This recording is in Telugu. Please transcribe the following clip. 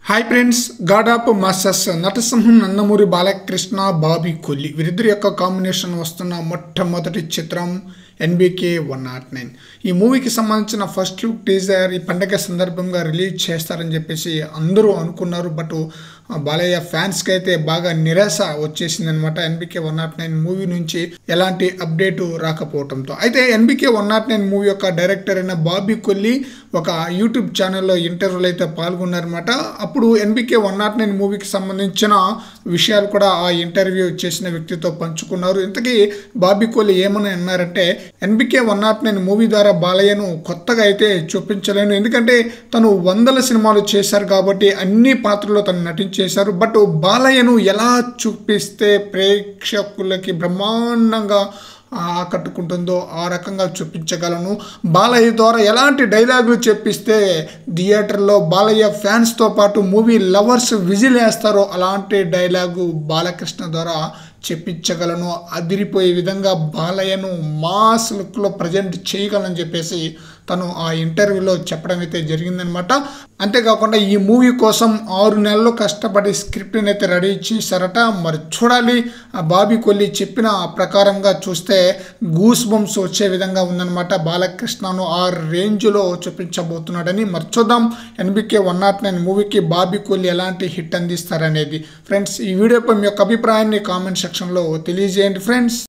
hi friends god of masters నటసింహం నందమూరి బాలకృష్ణ బాబీ కొల్లి వీరిద్దరి యొక్క కాంబినేషన్ వస్తున్న మొట్టమొదటి చిత్రం ఎన్బికే వన్ నాట్ నైన్ ఈ మూవీకి సంబంధించిన ఫస్ట్ లుక్ టీజర్ ఈ పండగ సందర్భంగా రిలీజ్ చేస్తారని చెప్పేసి అందరూ అనుకున్నారు బట్ బాలయ్య ఫ్యాన్స్కి అయితే బాగా నిరాశ వచ్చేసింది అనమాట NBK one not nine movie నుంచి ఎలాంటి అప్డేట్ రాకపోవడంతో అయితే NBK one not nine movie యొక్క డైరెక్టర్ అయిన బాబీ కొల్లి ఒక యూట్యూబ్ ఛానల్లో ఇంటర్వ్యూలో అయితే పాల్గొన్నారన్నమాట అప్పుడు ఎన్బికే వన్ నాట్ నైన్ మూవీకి సంబంధించిన విషయాలు కూడా ఆ ఇంటర్వ్యూ చేసిన వ్యక్తితో పంచుకున్నారు ఇంతకీ బాబీ కోహ్లీ ఏమని అన్నారంటే NBK one not nine movie ద్వారా బాలయ్యను కొత్తగా అయితే చూపించలేను ఎందుకంటే తను వందల సినిమాలు చేశారు కాబట్టి అన్ని పాత్రల్లో తను నటించేశారు బట్ బాలయ్యను ఎలా చూపిస్తే ప్రేక్షకులకి బ్రహ్మాండంగా ఆకట్టుకుంటుందో ఆ రకంగా చూపించగలను బాలయ్య ద్వారా ఎలాంటి డైలాగులు చెప్పిస్తే థియేటర్లో బాలయ్య ఫ్యాన్స్తో పాటు మూవీ లవర్స్ విజిల్ వేస్తారో అలాంటి డైలాగు బాలకృష్ణ ద్వారా చెప్పించగలను అదిరిపోయే విధంగా బాలయ్యను మాస్ లుక్లో ప్రజెంట్ చేయగలని చెప్పేసి తను ఆ ఇంటర్వ్యూలో చెప్పడం అయితే జరిగిందనమాట అంతేకాకుండా ఈ మూవీ కోసం ఆరు నెలలు కష్టపడి స్క్రిప్ట్ని అయితే రెడీ చేశారట మరి చూడాలి ఆ బాబీ కొల్లి చెప్పిన ప్రకారంగా చూస్తే గూస్ బంప్స్ వచ్చే విధంగా ఉందన్నమాట బాలకృష్ణను ఆ రేంజ్లో చూపించబోతున్నాడని మరి చూద్దాం ఎన్బికే వన్ నాట్ నైన్ మూవీకి బాబీ కొల్లి ఎలాంటి హిట్ అందిస్తారనేది ఫ్రెండ్స్ ఈ వీడియోపై మీ యొక్క అభిప్రాయాన్ని కామెంట్ సెక్షన్లో తెలియజేయండి ఫ్రెండ్స్